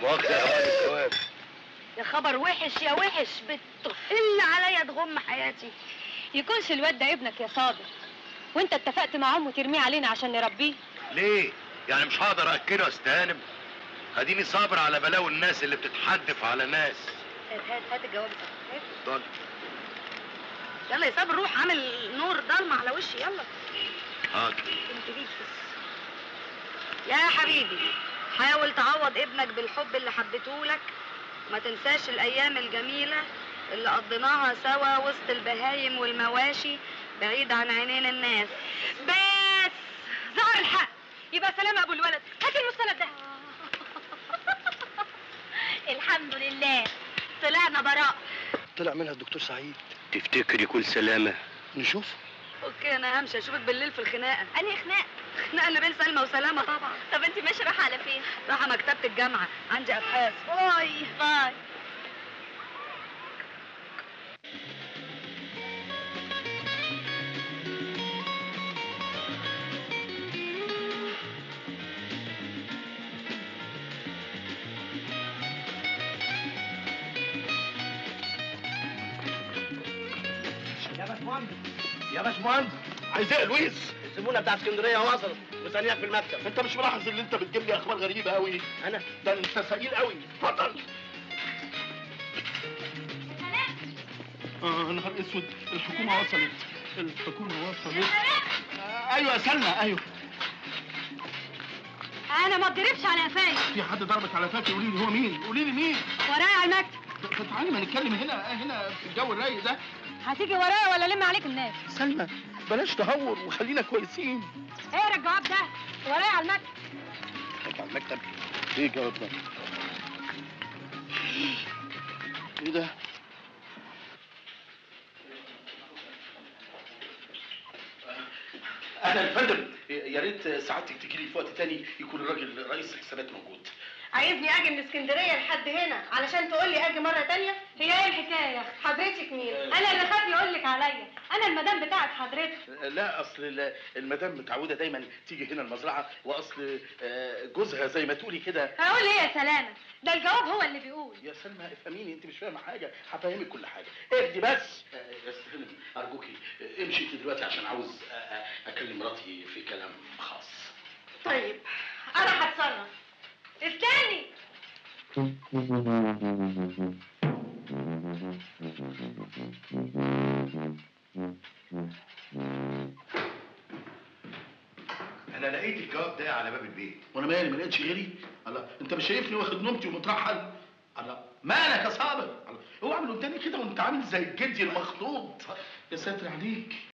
مؤاخذة يا واد الجواب يا خبر وحش يا وحش بتحل عليا تغم حياتي يكونش الواد ده ابنك يا صابر وانت اتفقت مع امه ترميه علينا عشان نربيه ليه؟ يعني مش هقدر اكله استهانم اديني صابر على بلاوي الناس اللي بتتحدف على ناس هات هات هات الجواب ده هات. اتفضل يلا يا صابر روح عامل نور ضلمه على وشي يلا حاضر كنت بيك بس يا حبيبي حاول تعوض ابنك بالحب اللي حبيته لك ما تنساش الايام الجميله اللي قضيناها سوا وسط البهايم والمواشي بعيد عن عينين الناس بس ظهر الحق يبقى سلام ابو الولد هات المستند ده الحمد لله طلعنا براء طلع منها الدكتور سعيد تفتكري كل سلامة نشوف اوكي انا همشي اشوفك بالليل في الخناقه انهي خناقه خناقه اللي بين سلمى وسلامه طبعا طب انت ماشيه رايحه على فين رايحه مكتبه الجامعه عندي ابحاث باي باي يا باشمهندس يا باشمهندس عايز ايه يا لويس الزبونه بتاع اسكندريه وصلت مستنياك في المكتب انت مش ملاحظ ان انت بتجيب لي اخبار غريبه قوي انا ده انت ثقيل قوي اتفضل اه نهار اسود الحكومه وصلت الحكومه وصلت آه ايوه يا سلمى ايوه انا ما اتضربش على قفايا في حد ضربك على فاكر قولي لي هو مين قولي لي مين ورايا على المكتب طب تعالي ما نتكلم هنا هنا في الجو الرايق ده هتيجي ورايا ولا لم عليك الناس سلمى بلاش تهور وخلينا كويسين اقرا الجواب ده ورايا على المكتب على المكتب ايه الجواب ده ايه ده اهلا يا فندم يا ريت سعادتك تجي لي في وقت تاني يكون الراجل رئيس الحسابات موجود عايزني اجي من اسكندريه لحد هنا علشان تقول لي اجي مره تانية هي ايه الحكايه يا اختي حضرتك مين انا اللي خاف يقول لك عليا انا المدام بتاعت حضرتك لا اصل ال- المدام متعوده دايما تيجي هنا المزرعه واصل آه، جوزها زي ما تقولي كده هقول ايه يا سلامه ده الجواب هو اللي بيقول يا سلمى افهميني انت مش فاهمه حاجه هفهمك كل حاجه اهدي بس آه، يا استهاني ارجوكي آه، امشي انت دلوقتي عشان عاوز آه، آه، اكلم مراتي في كلام خاص طيب انا هتصرف استني انا لقيت الجواب ده على باب البيت وانا مالي ما لقيتش غيري الله انت مش شايفني واخد نومتي ومترحل الله مالك يا صابر الله اوعى من قدامي كده وانت عامل زي الجدي المخطوط يا ساتر عليك